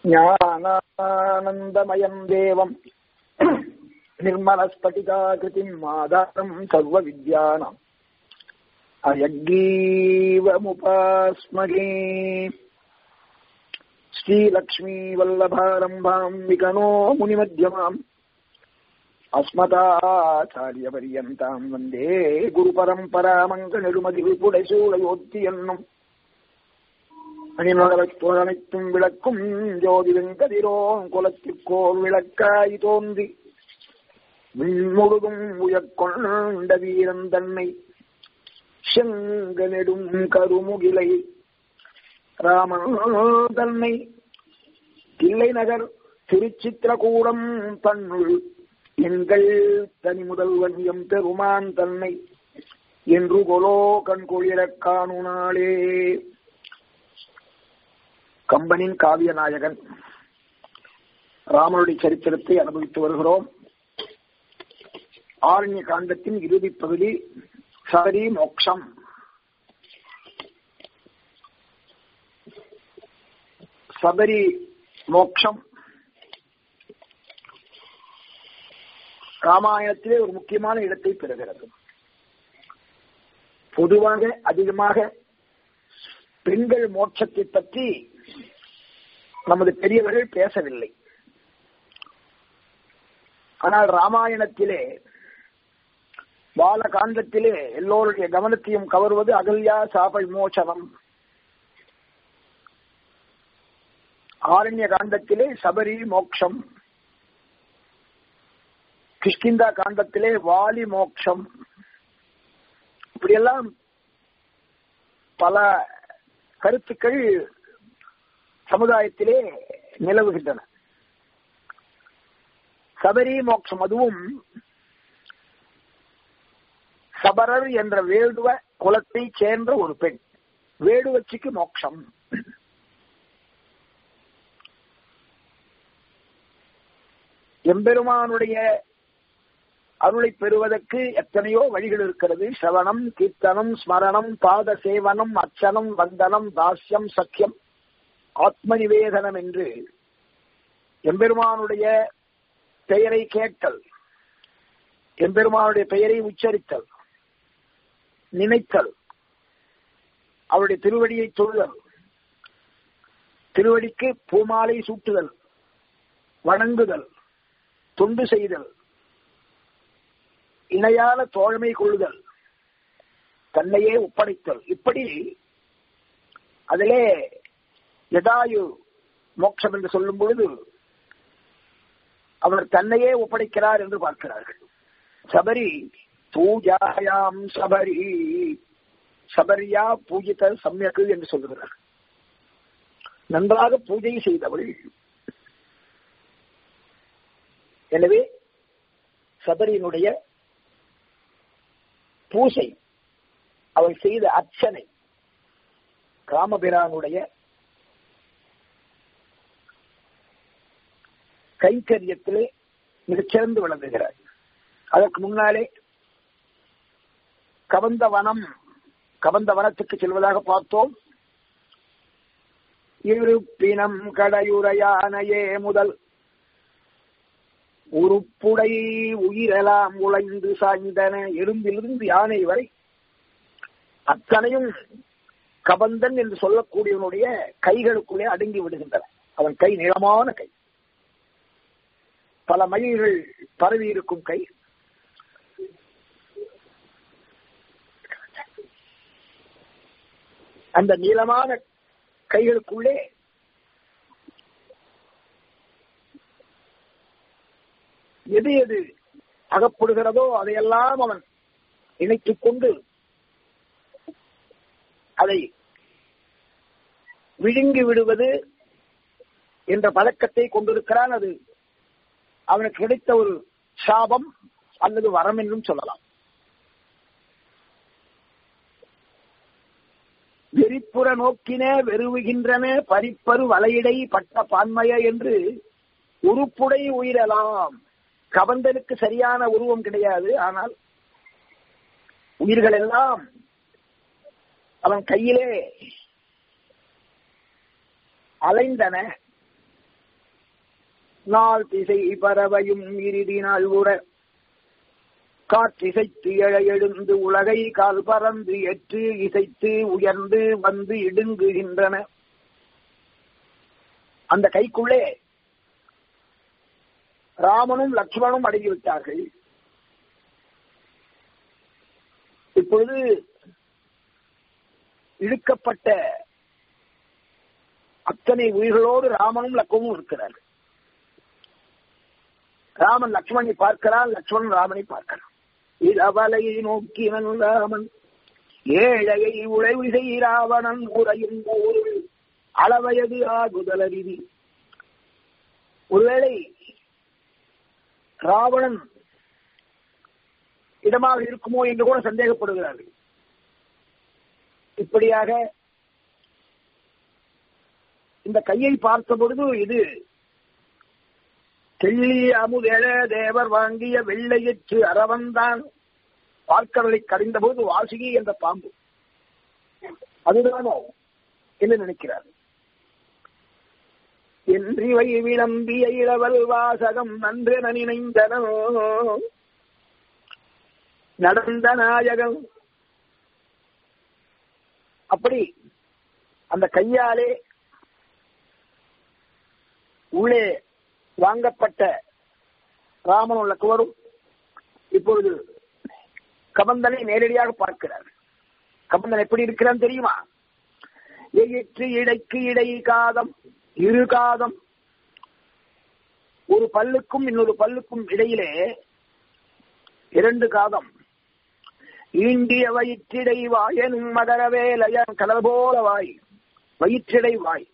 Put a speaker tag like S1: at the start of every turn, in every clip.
S1: ज्ञानानन्दमयम् देवम् निर्मलस्फटिकाकृतिम् आधारम् सर्वविद्यानाम् अयग्रीवमुपास्महे श्रीलक्ष्मीवल्लभारम्भाम् विकनो मुनिमध्यमाम् अस्मदाचार्यपर्यन्ताम् वन्दे குருபரம்பராமங்கநெடுமதிபுடைசூழையொத்தி என்னும் அணிமகலத்தோழனைத்தும் விளக்கும் ஜோதி வெங்கதிரோன் குலத்திற்கோர் விளக்காய் தோன்றி விண்முழுதும் உயர்கொண்ட வீரன் தன்னை செங்க நெடும் கருமுகிலை ராமன் தன்னை தில்லை நகர் திருச்சித்திரகூடம் தன்னுள் எங்கள் தனி முதல்வன் எம் பெருமான் தன்னை என்று கொலோ கண்கொழிரக் காணு நாளே கம்பனின் காவிய நாயகன் ராமனுடைய சரித்திரத்தை அனுபவித்து வருகிறோம் ஆரண்ய காண்டத்தின் இறுதி பகுதி சபரி மோக்ஷம் சபரி மோக்ஷம் ராமாயணத்திலே ஒரு முக்கியமான இடத்தை பெறுகிறது பொதுவாக அதிகமாக பெண்கள் மோட்சத்தை பற்றி நமது பெரியவர்கள் பேசவில்லை ஆனால் ராமாயணத்திலே பாலகாண்டத்திலே எல்லோருடைய கவனத்தையும் கவர்வது அகல்யா சாப விமோசனம் ஆரண்ய காண்டத்திலே சபரி மோக்ஷம் கிஷ்கிந்தா காண்டத்திலே வாலி மோக்ஷம் இப்படியெல்லாம் பல கருத்துக்கள் சமுதாயத்திலே நிலவுகின்றன சபரி மோட்சம் அதுவும் சபரர் என்ற வேடுவ குலத்தை சேர்ந்த ஒரு பெண் வேடுவச்சிக்கு மோட்சம் எம்பெருமானுடைய அருளை பெறுவதற்கு எத்தனையோ வழிகள் இருக்கிறது சிரவணம் கீர்த்தனம் ஸ்மரணம் பாத சேவனம் அர்ச்சனம் வந்தனம் தாஸ்யம் சக்கியம் ஆத்ம நிவேதனம் என்று எம்பெருமானுடைய பெயரை கேட்டல் எம்பெருமானுடைய பெயரை உச்சரித்தல் நினைத்தல் அவருடைய திருவடியை தொழுதல் திருவடிக்கு பூமாலை சூட்டுதல் வணங்குதல் தொண்டு செய்தல் இணையான தோழமை கொள்ளுதல் தன்னையே ஒப்படைத்தல் இப்படி அதிலே எதாயு மோட்சம் என்று சொல்லும் பொழுது அவர் தன்னையே ஒப்படைக்கிறார் என்று பார்க்கிறார்கள் சபரி பூஜாயாம் சபரி சபரியா பூஜித்த சமயக்கு என்று சொல்லுகிறார் நன்றாக பூஜை செய்தவள் எனவே சபரியினுடைய பூசை அவள் செய்த அர்ச்சனை காமபிரானுடைய கைக்கரியத்திலே மிகச்சிறந்து விளங்குகிறார் அதற்கு முன்னாலே கவந்த வனம் கவந்த வனத்துக்கு செல்வதாக பார்த்தோம் இருப்பினம் கடையுரையானையே முதல் உருப்புடை உயிரெல்லாம் உழைந்து சாய்ந்தன எறும்பிலிருந்து யானை வரை அத்தனையும் கபந்தன் என்று சொல்லக்கூடியவனுடைய கைகளுக்குள்ளே அடங்கி விடுகின்றன அவன் கை நீளமான கை பல மயில்கள் பரவி இருக்கும் கை அந்த நீளமான கைகளுக்குள்ளே எது எது அகப்படுகிறதோ அதையெல்லாம் அவன் இணைத்துக் கொண்டு அதை விழுங்கி விடுவது என்ற பழக்கத்தை கொண்டிருக்கிறான் அது அவனுக்கு கிடைத்த ஒரு சாபம் அல்லது வரம் என்றும் சொல்லலாம் வெறிப்புற நோக்கின வெறுவுகின்றன பரிப்பரு வலையிடை பட்ட பான்மைய என்று உறுப்புடை உயிரலாம் கவந்தனுக்கு சரியான உருவம் கிடையாது ஆனால் உயிர்கள் எல்லாம் அவன் கையிலே அலைந்தன நாள் திசை பறவையும் இறுதி நாள் உற காற்றிசைத்து எழ எழுந்து உலகை கால் பறந்து எற்று இசைத்து உயர்ந்து வந்து இடுங்குகின்றன அந்த கைக்குள்ளே ராமனும் லக்ஷ்மணும் அடங்கிவிட்டார்கள் இப்பொழுது இழுக்கப்பட்ட அத்தனை உயிர்களோடு ராமனும் லக்ஷ்மணும் இருக்கிறார்கள் ராமன் லக்ஷ்மணனை பார்க்கிறான் லக்ஷ்மணன் ராமனை பார்க்கிறான் இளவலை நோக்கினன் ராமன் ஏழையை உழைவு செய்ராவணன் உரையும் ஊரில் அளவயது ஆகுதலறிவி ஒருவேளை ராவணன் இடமாக இருக்குமோ என்று கூட சந்தேகப்படுகிறார்கள் இப்படியாக இந்த கையை பார்த்த பொழுது இது தெள்ளி அமுதெழ தேவர் வாங்கிய வெள்ளையற்று அரவன்தான் பார்க்கடலை கடிந்த போது வாசுகி என்ற பாம்பு அதுதானோ என்று நினைக்கிறார் என்றிவை விளம்பிய இளவல் வாசகம் நன்றென நினைந்தனோ நடந்த நாயகம் அப்படி அந்த கையாலே உள்ளே வாங்கப்பட்ட ராமனும் லக்குவரும் இப்பொழுது கபந்தனை நேரடியாக பார்க்கிறார் கபந்தன் எப்படி இருக்கிறான் தெரியுமா எயிற்று இடைக்கு இடை காதம் இரு காதம் ஒரு பல்லுக்கும் இன்னொரு பல்லுக்கும் இடையிலே இரண்டு காதம் ஈண்டிய வயிற்றிடை வாயனும் மகரவேலயன் கடல் போல வாய் வயிற்றிடை வாய்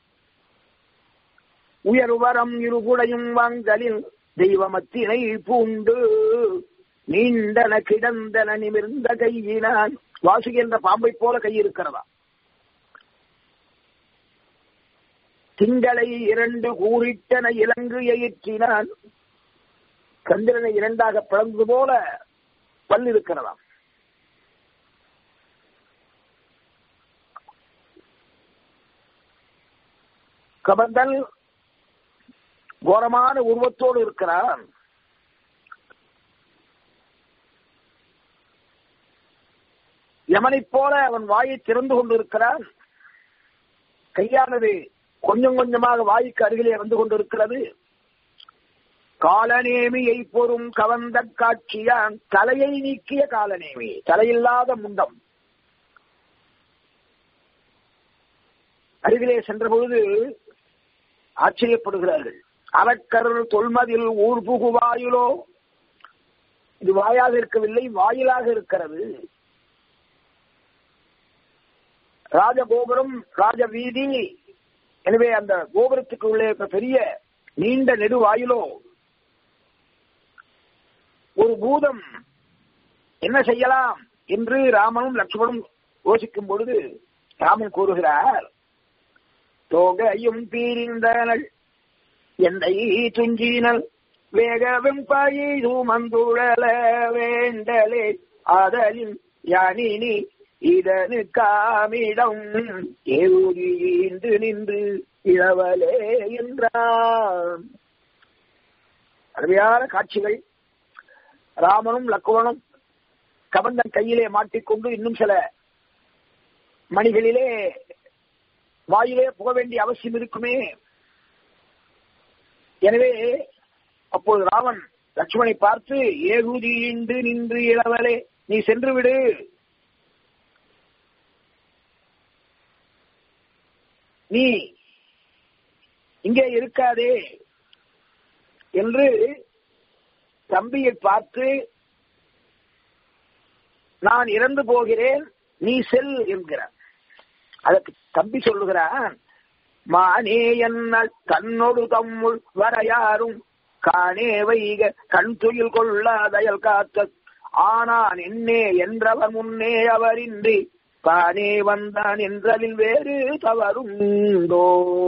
S1: உயர்வரம் இருகுடையும் வாங்கலில் தெய்வமத்தினை பூண்டு நீண்டன கிடந்தன நிமிர்ந்த கையினான் வாசுகி என்ற பாம்பை போல கை இருக்கிறதா திங்களை இரண்டு கூறிட்டன இலங்கு எயிற்றினான் சந்திரனை இரண்டாக பிளந்தது போல பல் இருக்கிறதாம் கபந்தன் கோரமான உருவத்தோடு இருக்கிறான் யமனைப் போல அவன் வாயை திறந்து கொண்டிருக்கிறான் கையானது கொஞ்சம் கொஞ்சமாக வாய்க்கு அருகிலே வந்து கொண்டிருக்கிறது காலநேமியை பொறும் கவர்ந்த காட்சியான் தலையை நீக்கிய காலநேமி தலையில்லாத முண்டம் அருகிலே சென்ற பொழுது ஆச்சரியப்படுகிறார்கள் அரக்கர் தொல்மதில் ஊர் புகுவாயிலோ இது வாயாக இருக்கவில்லை வாயிலாக இருக்கிறது ராஜகோபுரம் ராஜ வீதி எனவே அந்த கோபுரத்துக்கு உள்ளே பெரிய நீண்ட நெடுவாயிலோ ஒரு பூதம் என்ன செய்யலாம் என்று ராமனும் லட்சுமணும் யோசிக்கும் பொழுது ராமன் கூறுகிறார் தோகையும் பீரிந்தனள் என்னை துஞ்சினல் வேகவும் பயிது மந்துழல வேண்டலே ஆதலின் யானினி இதனு காமிடம் ஏவுகிந்து நின்று இளவலே என்றான் அருமையான காட்சிகள் ராமனும் லக்குவனும் கபந்தன் கையிலே மாட்டிக்கொண்டு இன்னும் சில மணிகளிலே வாயிலே புக வேண்டிய அவசியம் இருக்குமே எனவே அப்போது ராமன் லட்சுமணை பார்த்து ஏகுதீண்டு நின்று இளவலே நீ சென்று விடு நீ இங்கே இருக்காதே என்று தம்பியை பார்த்து நான் இறந்து போகிறேன் நீ செல் என்கிறான் அதற்கு தம்பி சொல்லுகிறான் மானே என்ன கண்ணொடு தம்முள் வரையாரும் காணே வைக கண் துயில் கொள்ளாதயல் காத்த ஆனான் என்னே என்றவர் முன்னே அவரின்றி தானே வந்தான் என்றதில் வேறு தவறுண்டோ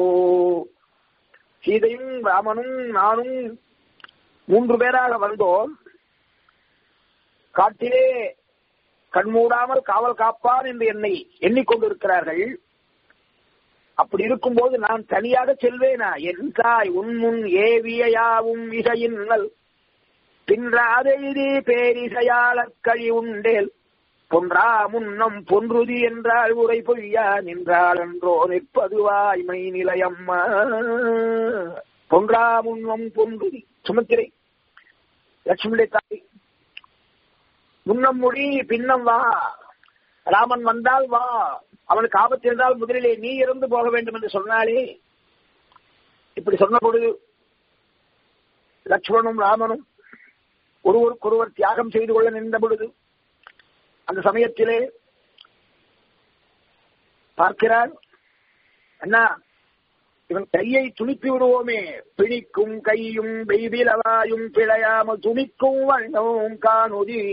S1: சீதையும் ராமனும் நானும் மூன்று பேராக வந்தோம் காட்டிலே கண்மூடாமல் காவல் காப்பான் என்று என்னை எண்ணிக்கொண்டிருக்கிறார்கள் அப்படி இருக்கும்போது நான் தனியாக செல்வேனா என் தாய் உன்முன் ஏவியாவும் இசையின்னல் பின்றாதெய்தி பேரிசையாள கழி உண்டேல் பொன்றா முன்னம் பொன்றுதி என்றால் உரை பொய்யா நின்றாள் என்றோ நிற்பதுவாய்மை நிலையம்மா பொன்றா முன்னம் பொன்றுதி சுமத்திரை லட்சுமி தாய் முன்னம் மொழி பின்னம் வா ராமன் வந்தால் வா அவனுக்கு ஆபத்து என்றால் முதலிலே நீ இருந்து போக வேண்டும் என்று சொன்னாலே இப்படி சொன்ன பொழுது லட்சுமணும் ராமனும் ஒருவருக்கொருவர் தியாகம் செய்து கொள்ள நின்ற பொழுது அந்த சமயத்திலே பார்க்கிறார் அண்ணா இவன் கையை துணித்து விடுவோமே பிணிக்கும் கையும் வெய்விலவாயும் பிழையாமல் துணிக்கும் வண்ணமும் காணுதி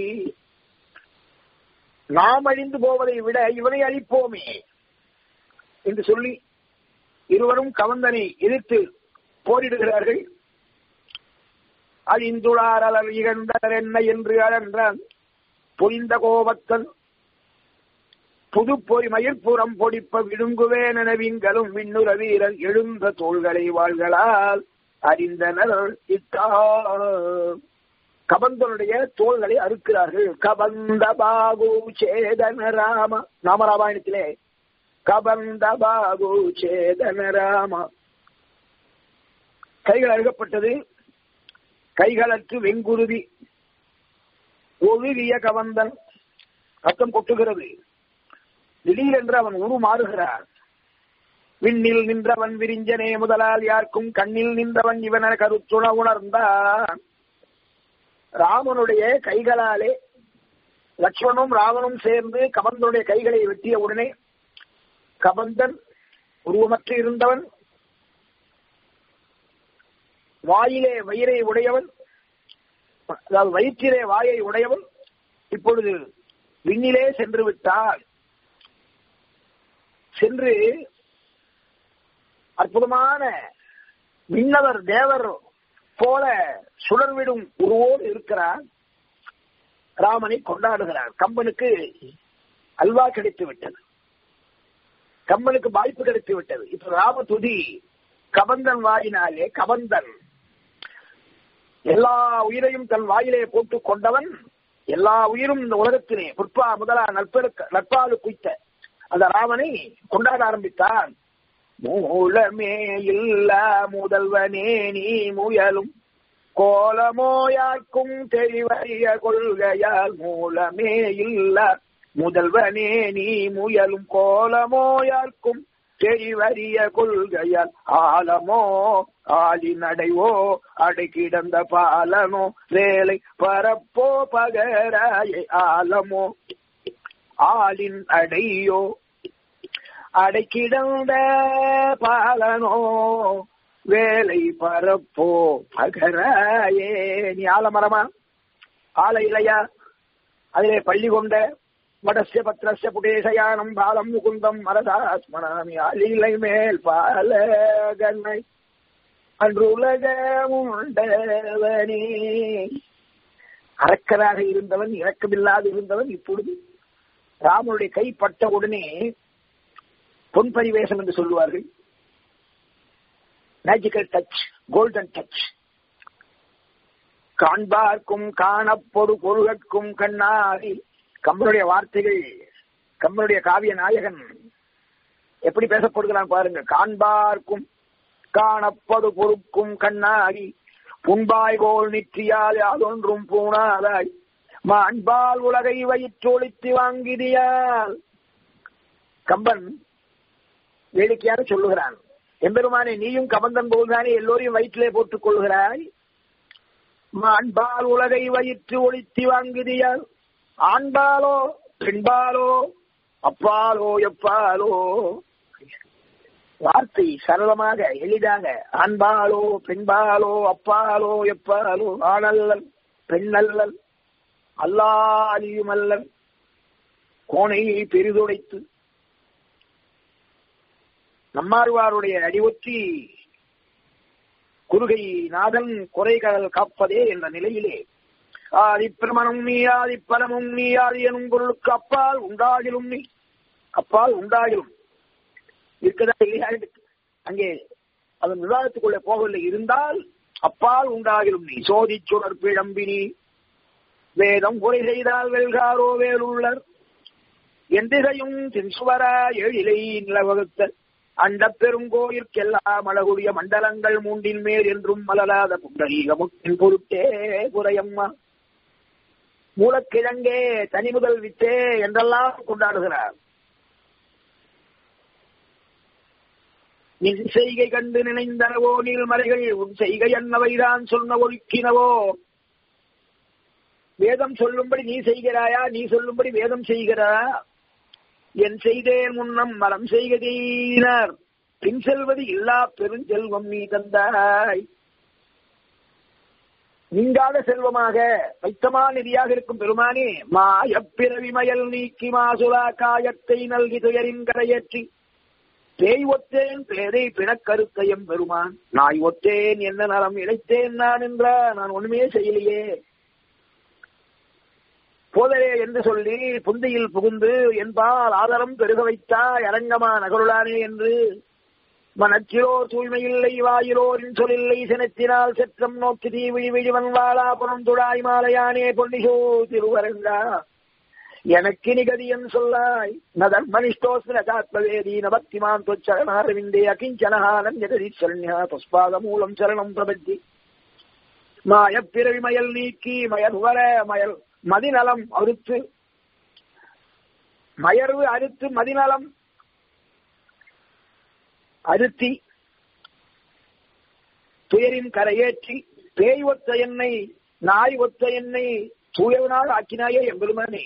S1: நாம் அழிந்து போவதை விட இவனை அழிப்போமே என்று சொல்லி இருவரும் கவந்தனை எதிர்த்து போரிடுகிறார்கள் அழிந்துளார் அலர் இகழ்ந்தனர் என்ன என்று அழன்றான் பொய்ந்த கோபத்தன் புது பொறி மயிர்புறம் பொடிப்ப விடுங்குவேன் என விங்களும் விண்ணுற வீரர் எழுந்த தோள்களை வாழ்களால் அறிந்தனர் இத்தா கபந்தனுடைய தோள்களை அறுக்கிறார்கள் கபந்த பாகு சேதன ராம நாமராமாயணத்திலே கபந்த பாகு சேதன ராம கைகள் அருகப்பட்டது கைகளற்று வெங்குருதி ஒழுகிய கவந்தன் ரத்தம் கொட்டுகிறது திடீரென்று அவன் உருமாறுகிறான் விண்ணில் நின்றவன் விரிஞ்சனே முதலால் யாருக்கும் கண்ணில் நின்றவன் இவன கருத்துண உணர்ந்தான் ராமனுடைய கைகளாலே லட்சுமணும் ராவனும் சேர்ந்து கபந்தனுடைய கைகளை வெட்டிய உடனே கபந்தன் உருவமற்று இருந்தவன் வாயிலே வயிறை உடையவன் அதாவது வயிற்றிலே வாயை உடையவன் இப்பொழுது விண்ணிலே சென்று விட்டால் சென்று அற்புதமான விண்ணவர் தேவர் போல சுடர்விடும் உருவோடு இருக்கிறார் ராமனை கொண்டாடுகிறார் கம்பனுக்கு அல்வா கிடைத்து விட்டது கம்பனுக்கு வாய்ப்பு கிடைத்து விட்டது இப்ப ராம துதி கபந்தன் வாயினாலே கபந்தன் எல்லா உயிரையும் தன் வாயிலே போட்டுக் கொண்டவன் எல்லா உயிரும் இந்த உலகத்திலே புற்பா முதலா நட்பெருக்கு நட்பாலு குய்த்த அந்த ராமனை கொண்டாட ஆரம்பித்தான் மூலமே இல்ல முதல்வனே நீ முயலும் கோலமோயாக்கும் தெரிவறிய கொள்கையால் மூலமே இல்ல முதல்வனே நீ முயலும் கோலமோயாக்கும் தெரிவறிய கொள்கையால் ஆலமோ ஆலி நடைவோ அடை கிடந்த பாலனோ வேலை பரப்போ பகராய ஆலமோ ஆளின் அடையோ அடை கிடந்த பாலனோ வேலை பரப்போ பகராயே நீ ஆலமரமா ஆல இல்லையா அதிலே பள்ளி கொண்ட வடசிய பத்திரஸ்ய புடேசயானம் பாலம் முகுந்தம் மரதாஸ்மனாமி அலிலை மேல் பால கண்ணை அன்று உலகமுண்டவனே அரக்கராக இருந்தவன் இறக்கமில்லாது இருந்தவன் இப்பொழுது ராமனுடைய கை பட்ட உடனே பொன் பரிவேசம் என்று சொல்லுவார்கள் மேஜிக்கல் டச் கோல்டன் டச் காண்பார்க்கும் காணப்பொடு பொருகற்கும் கண்ணாடி கம்பனுடைய வார்த்தைகள் கம்பனுடைய காவிய நாயகன் எப்படி பேசப்படுகிறான் பாருங்க காண்பார்க்கும் காணப்படு பொறுக்கும் கண்ணாடி புண்பாய் கோல் நிற்றியால் யாதொன்றும் பூணாதாய் மாண்பால் உலகை வயிற்றொழித்து வாங்கிடியால் கம்பன் வேடிக்கையாக சொல்லுகிறான் எம்பெருமானே நீயும் கபந்தன் போல்தானே எல்லோரையும் வயிற்றிலே போட்டுக் கொள்கிறாய் மாண்பால் உலகை வயிற்று ஒழித்து வாங்குதியால் ஆண்பாலோ பெண்பாலோ அப்பாலோ எப்பாலோ வார்த்தை சரளமாக எளிதாக ஆண்பாலோ பெண்பாலோ அப்பாலோ எப்பாலோ ஆணல்லல் பெண்ணல்லல் அல்லா அலியுமல்லன் கோணையை பெரிதுடைத்து நம்மாழ்வாருடைய அடிவொற்றி குறுகை நாதன் குறைகடல் காப்பதே என்ற நிலையிலே ஆதிப்பிரமணம் நீ ஆதிப்பலமும் நீ ஆதி எனும் பொருளுக்கு அப்பால் உண்டாகிலும் நீ அப்பால் உண்டாகிலும் இருக்கதா இல்லையா அங்கே அதன் விவாதத்துக்குள்ளே போகவில்லை இருந்தால் அப்பால் உண்டாகிலும் நீ சோதிச்சுடர் பிழம்பினி வேதம் குறை செய்தால் வெல்காரோ வேலுள்ளர் எந்திரையும் தின்சுவரா எழிலை நிலவகுத்த அண்ட பெருங்கோயிற்கெல்லாம் அழகுடைய மண்டலங்கள் மூண்டின் மேல் என்றும் மலராத புண்டரீகமுத்தின் பொருட்டே குறையம்மா மூலக்கிழங்கே தனி முதல் வித்தே என்றெல்லாம் கொண்டாடுகிறார் நின் செய்கை கண்டு நினைந்தனவோ நீள்மலைகள் உன் செய்கை என்னவைதான் சொன்ன ஒழுக்கினவோ வேதம் சொல்லும்படி நீ செய்கிறாயா நீ சொல்லும்படி வேதம் செய்கிறா என் செய்தேன் முன்னம் மரம் செய்கிறார் பின் செல்வது இல்லா பெருஞ்செல்வம் நீ தந்தாய் நீங்காத செல்வமாக வைத்தமா நிதியாக இருக்கும் பெருமானே மாயப்பிறவி மயல் நீக்கி மாசுலா காயத்தை நல்கி துயரின் கரையேற்றி பேய் ஒத்தேன் பேரை பிணக்கருத்தையும் பெருமான் நாய் ஒத்தேன் என்ன நலம் இழைத்தேன் நான் என்றா நான் ஒண்ணுமே செய்யலையே போதரே என்று சொல்லி புந்தியில் புகுந்து என்பால் ஆதரம் பெருக வைத்தாய் அரங்கமா நகருளானே என்று மனத்திலோ தூய்மையில்லை வாயிலோரின் சொல்லில்லை சினத்தினால் செற்றம் நோக்கி தீ விழி விழிவன் வாழா புறம் துடாய் மாலையானே பொன்னிசோ திருவரங்கா எனக்கு நிகதியன் சொல்லாய் நதர்மனிஷ்டோஸ்மிரதாத்மவேதி நபக்திமான் தொச்சரணாரவிந்தே அகிஞ்சனஹானம் ஜெகதீஸ்வரண்யா துஸ்பாத மூலம் சரணம் பிரபத்தி மாயப்பிறவி மயல் நீக்கி மயல் வர மயல் மதிநலம் அறுத்து மயர்வு அறுத்து மதிநலம் அறுத்தி துயரின் கரையேற்றி பேய் ஒத்த எண்ணெய் நாய் ஒத்த எண்ணெய் தூயவனால் ஆக்கினாயே எம்பெருமானே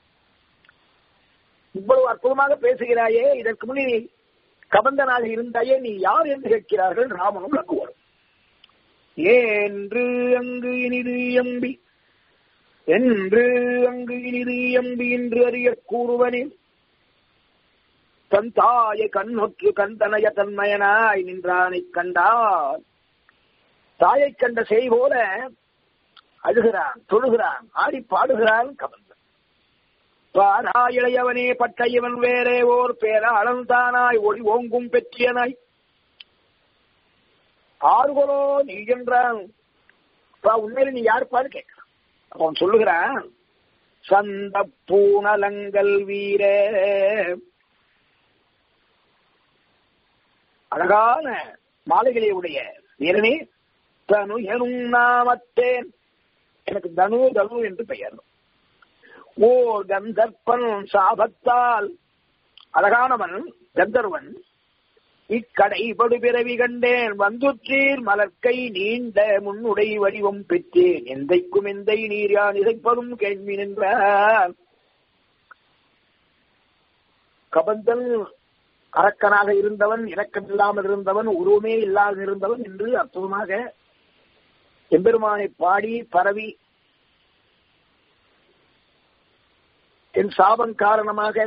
S1: இவ்வளவு அற்புதமாக பேசுகிறாயே இதற்கு முன்னே கபந்தனாக இருந்தாயே நீ யார் என்று கேட்கிறார்கள் ராமனும் லக்குவரும் ஏன்று அங்கு இனிது எம்பி என்று அங்கு இனிது எம்பி என்று அறிய கூறுவனே தன் தாயை கண்ணொற்று கந்தனைய தன்மயனாய் நின்றானை கண்டார் தாயை கண்ட செய் போல அழுகிறான் தொழுகிறான் ஆடி பாடுகிறான் கபந்தன் பாரா இளையவனே பட்ட இவன் வேறே ஓர் பேரா அளந்தானாய் ஒளி ஓங்கும் பெற்றியனாய் ஆறுகளோ நீ என்றான் உண்மையில நீ யாருப்பான்னு கேட்கிறான் அப்ப அவன் சொல்லுகிறான் சந்த பூனலங்கள் வீர அழகான மாலைகளை உடைய வீரனே தனு எனும் நாமத்தேன் எனக்கு தனு தனு என்று பெயர் ஓர் கந்தர்ப்பன் சாபத்தால் அழகானவன் கந்தர்வன் இக்கடை படு பிறவி கண்டேன் வந்துற்றீர் மலர்க்கை நீண்ட முன்னுடை வடிவம் பெற்றேன் எந்தைக்கும் எந்தை நீர் யான் இசைப்பதும் கேள்வி நின்றார் கபந்தன் அரக்கனாக இருந்தவன் இறக்கம் இல்லாமல் இருந்தவன் உருவமே இல்லாமல் இருந்தவன் என்று அற்புதமாக எம்பெருமானை பாடி பரவி என் சாபம் காரணமாக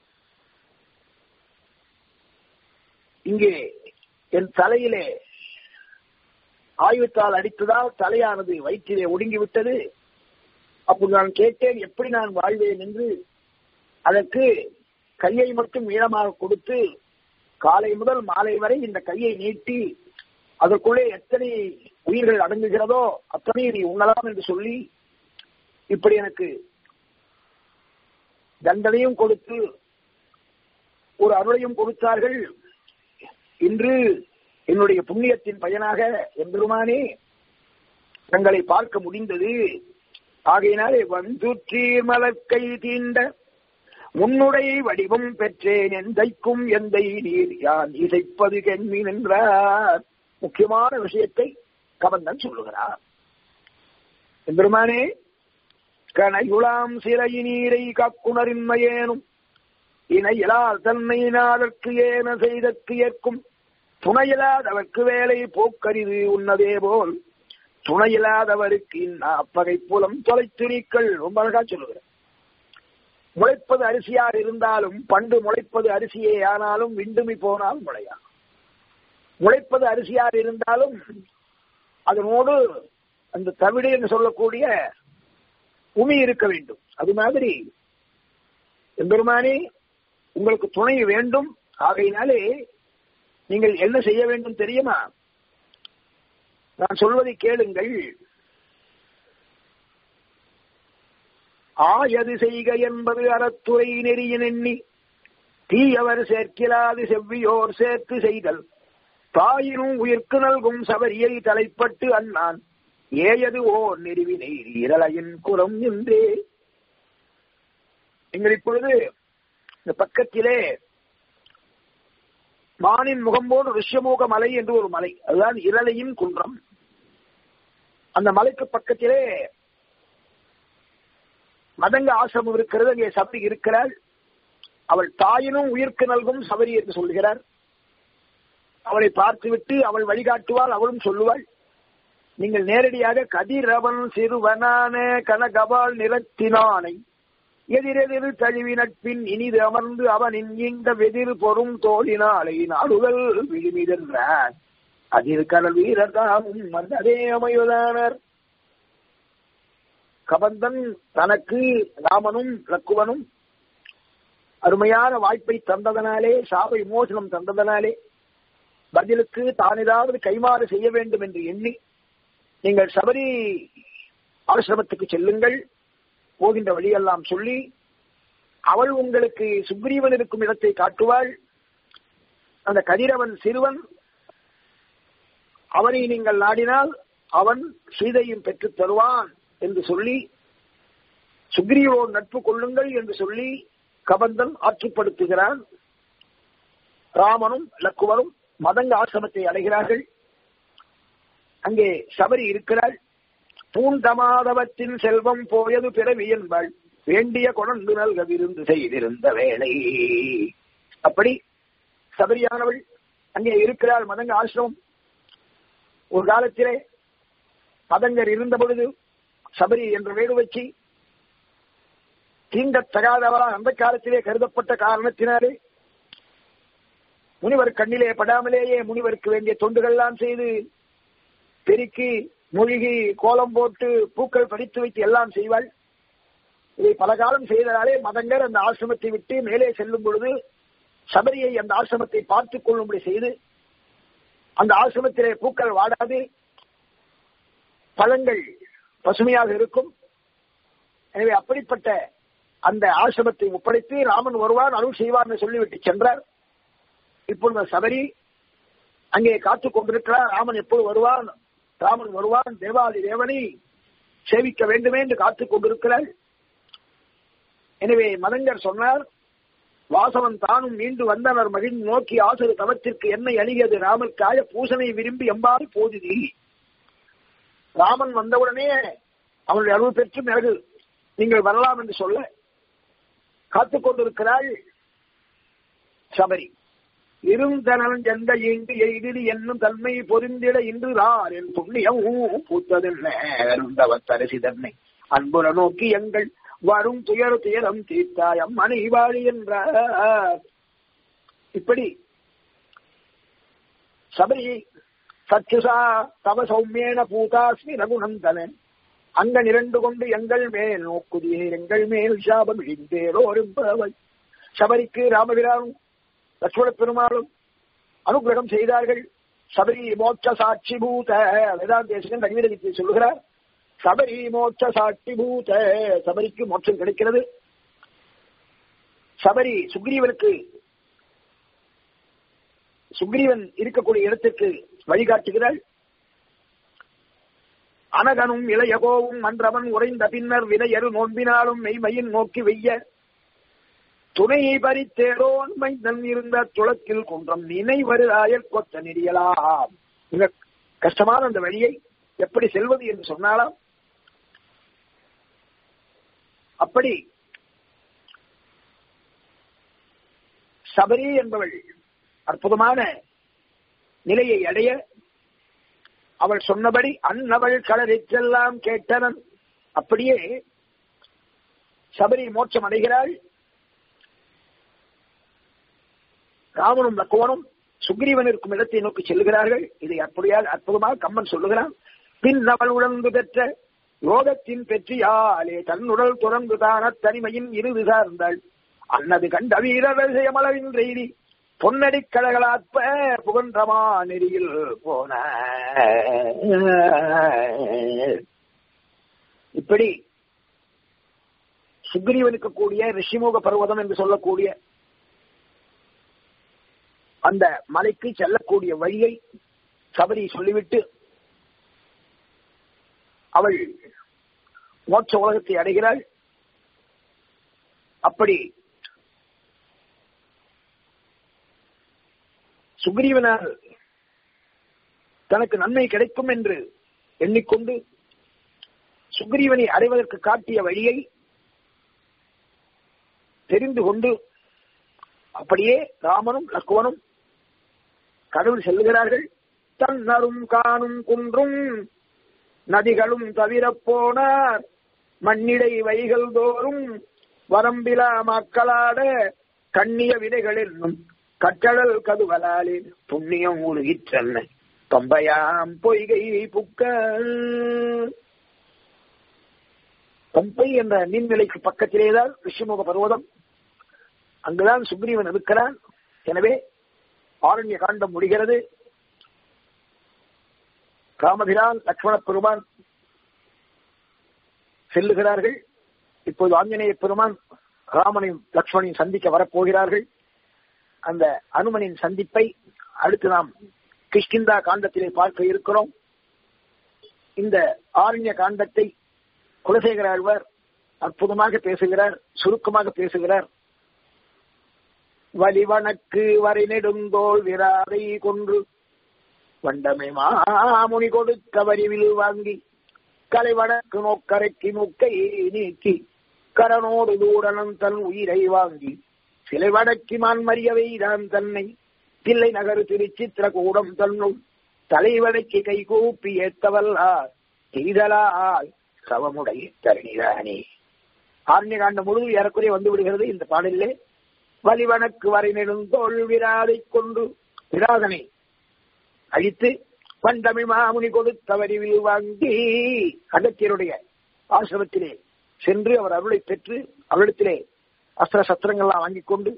S1: இங்கே என் தலையிலே ஆயுத்தால் அடித்ததால் தலையானது வயிற்றிலே ஒடுங்கிவிட்டது அப்போது நான் கேட்டேன் எப்படி நான் வாழ்வேன் என்று அதற்கு கையை மட்டும் ஈரமாக கொடுத்து காலை முதல் மாலை வரை இந்த கையை நீட்டி அதற்குள்ளே எத்தனை உயிர்கள் அடங்குகிறதோ அத்தனை நீ உண்ணலாம் என்று சொல்லி இப்படி எனக்கு தண்டனையும் கொடுத்து ஒரு அருளையும் கொடுத்தார்கள் இன்று என்னுடைய புண்ணியத்தின் பயனாக எம்பெருமானே தங்களை பார்க்க முடிந்தது ஆகையினாலே வந்துற்றீர் மலர்க்கை தீண்ட உன்னுடைய வடிவம் பெற்றேன் எந்தைக்கும் எந்தை நீர் யான் இசைப்பது கெண்மீன் என்றார் முக்கியமான விஷயத்தை கபந்தன் சொல்லுகிறார் எம்பெருமானே கனையுளாம் சிலை நீரை காக்குணரின்மையேனும் இணையிலால் தன்னை நாதற்கு ஏன செய்தற்கு ஏற்கும் துணையில்லாதவர்க்கு வேலை போக்கரிது உன்னதே போல் துணையில்லாதவருக்கு இன்னப்பகை புலம் தொலைத்து நீக்கள் ரொம்ப அழகா சொல்லுகிறேன் முளைப்பது அரிசியாக இருந்தாலும் பண்டு முளைப்பது அரிசியே ஆனாலும் விண்டுமி போனால் முளையா முளைப்பது அரிசியாக இருந்தாலும் அதனோடு அந்த தவிடு என்று சொல்லக்கூடிய உமி இருக்க வேண்டும் அது மாதிரி எம்பெருமானே உங்களுக்கு துணை வேண்டும் ஆகையினாலே நீங்கள் என்ன செய்ய வேண்டும் தெரியுமா நான் சொல்வதை கேளுங்கள் ஆயது செய்க என்பது அறத்துறை நெறியின் எண்ணி தீயவர் சேர்க்கிலாது செவ்வியோர் சேர்த்து செய்தல் தாயினும் உயிர்க்கு நல்கும் சபரியை தலைப்பட்டு அண்ணான் ஏயது ஓர் நெறிவினை இரளையின் குலம் என்றே நீங்கள் இப்பொழுது இந்த பக்கத்திலே மானின் முகம்போடு ரிஷமூக மலை என்று ஒரு மலை அதுதான் இரளையின் குன்றம் அந்த மலைக்கு பக்கத்திலே மதங்க ஆசிரமம் இருக்கிறது அங்கே சபரி இருக்கிறாள் அவள் தாயினும் உயிர்க்கு நல்கும் சபரி என்று சொல்கிறார் அவளை பார்த்துவிட்டு அவள் வழிகாட்டுவாள் அவளும் சொல்லுவாள் நீங்கள் நேரடியாக கதிரவன் சிறுவனான கனகபால் நிறத்தினானை எதிரெதிர் தழுவி நட்பின் இனிது அமர்ந்து அவனின் இந்த வெதிர் பொறும் தோழினாலை நாடுதல் விழுமிதென்றார் அதில் கடல் வீரர் தாமும் வந்ததே அமைவதானர் கபந்தன் தனக்கு ராமனும் லக்குவனும் அருமையான வாய்ப்பை தந்ததனாலே சாப விமோசனம் தந்ததனாலே பதிலுக்கு தான் ஏதாவது கைமாறு செய்ய வேண்டும் என்று எண்ணி நீங்கள் சபரி ஆசிரமத்துக்கு செல்லுங்கள் போகின்ற வழியெல்லாம் சொல்லி அவள் உங்களுக்கு சுக்ரீவன் இருக்கும் இடத்தை காட்டுவாள் அந்த கதிரவன் சிறுவன் அவனை நீங்கள் நாடினால் அவன் சீதையும் பெற்றுத் தருவான் என்று சொல்லி சுக்ரீவோடு நட்பு கொள்ளுங்கள் என்று சொல்லி கபந்தன் ஆற்றுப்படுத்துகிறான் ராமனும் லக்குவரும் மதங்க ஆசிரமத்தை அடைகிறார்கள் அங்கே சபரி இருக்கிறாள் பூந்தமாதவத்தின் செல்வம் போயது பிறவி என்பாள் வேண்டிய கொணந்து நல்க விருந்து செய்திருந்த வேலை அப்படி சபரியானவள் அங்கே இருக்கிறாள் மதங்க ஆசிரமம் ஒரு காலத்திலே மதங்கர் இருந்த பொழுது சபரி என்ற வேடு வச்சு தீண்டத்தகாதவராக அந்த காலத்திலே கருதப்பட்ட காரணத்தினாலே முனிவர் கண்ணிலே படாமலேயே முனிவருக்கு வேண்டிய தொண்டுகள்லாம் செய்து பெருக்கி மொழிகி கோலம் போட்டு பூக்கள் படித்து வைத்து எல்லாம் செய்வாள் இதை பல காலம் செய்ததாலே மதங்கர் அந்த ஆசிரமத்தை விட்டு மேலே செல்லும் பொழுது சபரியை அந்த ஆசிரமத்தை பார்த்துக் கொள்ளும்படி செய்து அந்த ஆசிரமத்திலே பூக்கள் வாடாது பழங்கள் பசுமையாக இருக்கும் எனவே அப்படிப்பட்ட அந்த ஆசிரமத்தை ஒப்படைத்து ராமன் வருவான் அருள் செய்வான் சொல்லிவிட்டு சென்றார் இப்பொழுது சபரி அங்கே காத்துக் கொண்டிருக்கிறார் ராமன் எப்போது வருவான் ராமன் வருவான் தேவாதி தேவனை சேவிக்க வேண்டுமே என்று காத்துக் கொண்டிருக்கிறார் எனவே மதங்கர் சொன்னார் வாசவன் தானும் மீண்டு வந்தனர் மகிழ்ந்து நோக்கி ஆசிர தவத்திற்கு என்னை அணுகியது ராமர்காய பூசனை விரும்பி எம்பாறு போதினி ராமன் வந்தவுடனே அவனுடைய அருள் பெற்று பிறகு நீங்கள் வரலாம் என்று சொல்ல காத்துக் கொண்டிருக்கிறாள் சபரி இருந்தனன் எந்த இங்கு எய்தில் என்னும் தன்மை பொருந்திட இன்று ரார் என் புண்ணியம் பூத்ததென்ன தரிசி தன்னை அன்புற நோக்கி எங்கள் வரும் துயர் துயரம் தீர்த்தாய் அம்மனை வாழி என்றார் இப்படி சபரி சச்சுசா தவ சௌமியேன பூதாஸ்மி ரகுநந்தனன் அங்க நிரண்டு கொண்டு எங்கள் மேல் நோக்குதியே எங்கள் மேல் சாபம் இழிந்தேரோரும் சபரிக்கு ராமபிரானும் லட்சுமண பெருமாளும் அனுகிரகம் செய்தார்கள் சபரி மோட்ச சாட்சி பூத வேதாந்த தேசகன் ரவிதரித்து சொல்லுகிறார் சபரி மோட்ச சாட்சி பூத சபரிக்கு மோட்சம் கிடைக்கிறது சபரி சுக்ரீவனுக்கு சுக்ரீவன் இருக்கக்கூடிய இடத்திற்கு வழிகாட்டுகிறாள் அனகனும் இளையகோவும் மன்றவன் உறைந்த பின்னர் விதையரு நோன்பினாலும் மெய்மையின் நோக்கி வெய்ய துணையை பறித்தேரோன் மைந்தன் இருந்த துளத்தில் குன்றம் நினைவரு ஆயர் கொத்த நெறியலாம் மிக கஷ்டமான அந்த வழியை எப்படி செல்வது என்று சொன்னாலாம் அப்படி சபரி என்பவள் அற்புதமான நிலையை அடைய அவள் சொன்னபடி அன்னவள் களரிற்றெல்லாம் கேட்டனன் அப்படியே சபரி மோட்சம் அடைகிறாள் ராமனும் லக்குவனும் சுக்ரீவன் இருக்கும் இடத்தை நோக்கி செல்கிறார்கள் இதை அப்படியாக அற்புதமாக கம்மன் சொல்லுகிறான் பின் அவள் உணர்ந்து பெற்ற யோகத்தின் பெற்றியாலே தன்னுடல் துறந்து தான தனிமையின் இருது சார்ந்தாள் அன்னது கண்ட வீரர் செய்யமளவின் ரெய்தி பொன்னடி கழகலாற்ப புகன்றமா நெறியில் போன இப்படி சுக்ரீவனுக்கு கூடிய ரிஷிமுக பர்வதம் என்று சொல்லக்கூடிய அந்த மலைக்கு செல்லக்கூடிய வழியை சபரி சொல்லிவிட்டு அவள் மோட்ச உலகத்தை அடைகிறாள் அப்படி சுக்ரீவனால் தனக்கு நன்மை கிடைக்கும் என்று எண்ணிக்கொண்டு சுக்ரீவனை அடைவதற்கு காட்டிய வழியை தெரிந்து கொண்டு அப்படியே ராமனும் லக்குவனும் கடவுள் செல்லுகிறார்கள் தன்னரும் காணும் குன்றும் நதிகளும் தவிர போனார் மண்ணிடை வைகள் தோறும் வரம்பிலா மக்களாட கண்ணிய விதைகள் என்னும் கட்டடல் கதுவலாலே புண்ணியம் உருகிற்றன்ன பம்பையாம் பொய்கை புக்க பம்பை என்ற நீர்நிலைக்கு பக்கத்திலேதான் ரிஷிமுக பர்வதம் அங்குதான் சுக்ரீவன் இருக்கிறான் எனவே ஆரண்ய காண்டம் முடிகிறது ராமபிரான் லக்ஷ்மண பெருமான் செல்லுகிறார்கள் இப்போது ஆஞ்சநேய பெருமான் ராமனையும் லக்ஷ்மணையும் சந்திக்க வரப்போகிறார்கள் அந்த அனுமனின் சந்திப்பை அடுத்து நாம் கிஷ்கிந்தா காண்டத்திலே பார்க்க இருக்கிறோம் இந்த ஆரண்ய காண்டத்தை குலசேகர ஆழ்வார் அற்புதமாக பேசுகிறார் சுருக்கமாக பேசுகிறார் வலிவனக்கு வரை நெடுங்கோள் விராதை கொன்று வண்டமை மாமுனி கொடுத்த வரிவில் வாங்கி கலைவனக்கு நோக்கரைக்கு நோக்கை நீக்கி கரனோடு தூடனம் தன் உயிரை வாங்கி சிலை வடக்கி மான்மறியவை தான் தன்னை தில்லை நகரு திருச்சித்திர கூடம் தன்னும் தலைவனைக்கு கை கூப்பி ஏத்தவல்லார் செய்தலால் சவமுடைய தரணிதானே ஆரண்ய காண்டம் முழுது ஏறக்குறைய வந்து விடுகிறது இந்த பாடலிலே வலிவனக்கு வரை நெடுந்தோள் விராதை கொண்டு விராதனை அழித்து வண்டமிழ் மாமுனி கொடுத்த வரிவில் வாங்கி அகத்தியருடைய ஆசிரமத்திலே சென்று அவர் அருளை பெற்று அவரிடத்திலே அஸ்திர சத்திரங்கள்லாம் வாங்கிக் கொண்டு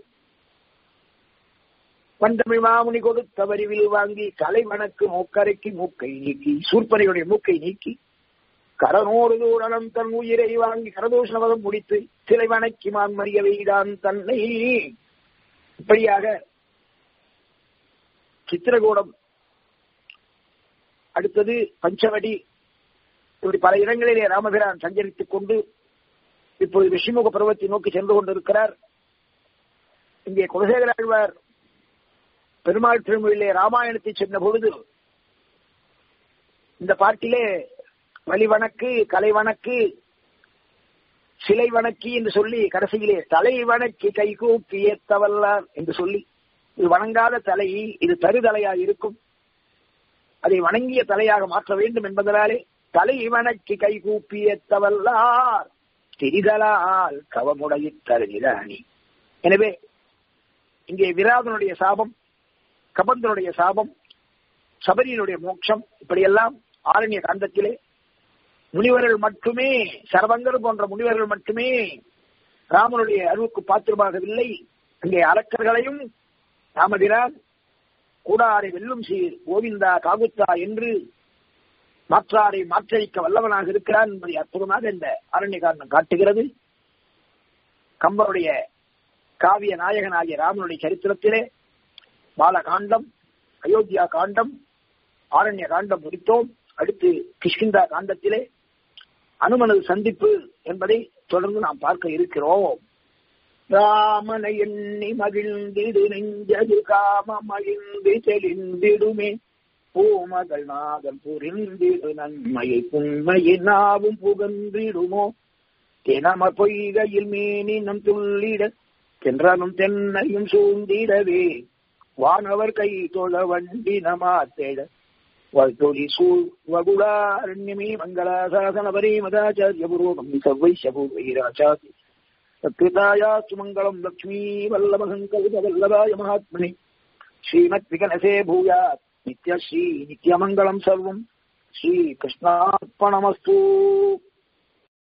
S1: வண்டமிழ் மாமுனி கொடுத்த வரிவில் வாங்கி கலை வணக்கு மூக்கரைக்கு மூக்கை நீக்கி சூர்பனையுடைய மூக்கை நீக்கி கரனோடு தூரணம் தன் உயிரை வாங்கி கரதோஷணவதம் முடித்து சிலை வணக்கி மான்மறிய வைதான் தன்னை இப்படியாக சித்திரகூடம் அடுத்தது பஞ்சவடி இப்படி பல இடங்களிலே ராமபிரான் சஞ்சரித்துக் கொண்டு இப்போது ரிஷிமுக பருவத்தை நோக்கி சென்று கொண்டிருக்கிறார் இங்கே குலசேகர ஆழ்வார் பெருமாள் திருமொழியிலே ராமாயணத்தை சென்ற பொழுது இந்த பாட்டிலே வழிவணக்கு கலை வணக்கு சிலை வணக்கி என்று சொல்லி கடைசியிலே தலை வணக்கி கைகூப்பி ஏத்தவல்லார் என்று சொல்லி இது வணங்காத தலை இது தருதலையாக இருக்கும் அதை வணங்கிய தலையாக மாற்ற வேண்டும் என்பதனாலே தலை வணக்கி கைகூப்பி ஏத்தவல்லார் திரிதலால் கவமுடைய தருகிறானி எனவே இங்கே விராதனுடைய சாபம் கபந்தனுடைய சாபம் சபரியினுடைய மோட்சம் இப்படியெல்லாம் ஆரண்ய காந்தத்திலே முனிவர்கள் மட்டுமே சரவங்கர் போன்ற முனிவர்கள் மட்டுமே ராமனுடைய அருவுக்கு பாத்திரமாகவில்லை அங்கே அரக்கர்களையும் ராமபிரான் கூடாரை வெல்லும் சீர் கோவிந்தா காகுத்தா என்று மாற்றாரை மாற்றழிக்க வல்லவனாக இருக்கிறான் என்பதை அற்புதமாக இந்த அரண்ய காரணம் காட்டுகிறது கம்பருடைய காவிய நாயகனாகிய ராமனுடைய சரித்திரத்திலே பாலகாண்டம் அயோத்தியா காண்டம் ஆரண்ய காண்டம் முடித்தோம் அடுத்து கிஷ்கிந்தா காண்டத்திலே அனுமனது சந்திப்பு என்பதை தொடர்ந்து நாம் பார்க்க இருக்கிறோம் ராமனை எண்ணி மகிழ்ந்திடு நெஞ்சது காம மகிழ்ந்து தெளிந்திடுமே பூமகள் நாதன் புரிந்திடு நன்மையை புண்மையை நாவும் புகன்றிடுமோ தினம பொய்கையில் மீனினம் துள்ளிட தென்றனும் தென்னையும் சூழ்ந்திடவே வானவர் கை தொழ வண்டி நமாத்தேட வல்தொலி சூழ் வகுளாரண்யமே மங்களாசாசனபரே மதாச்சாரிய புரோகம் சர்வைஷபூர்வைராச்சாதி சத்கிருதாயாஸ்து மங்களம் லக்ஷ்மீ வல்லபகங்கவித வல்லபாய மகாத்மனி ஸ்ரீமத் விகனசே பூயாத் நித்யஸ்ரீ நித்யமங்கலம் சர்வம் ஸ்ரீ கிருஷ்ணார்ப்பணமஸ்து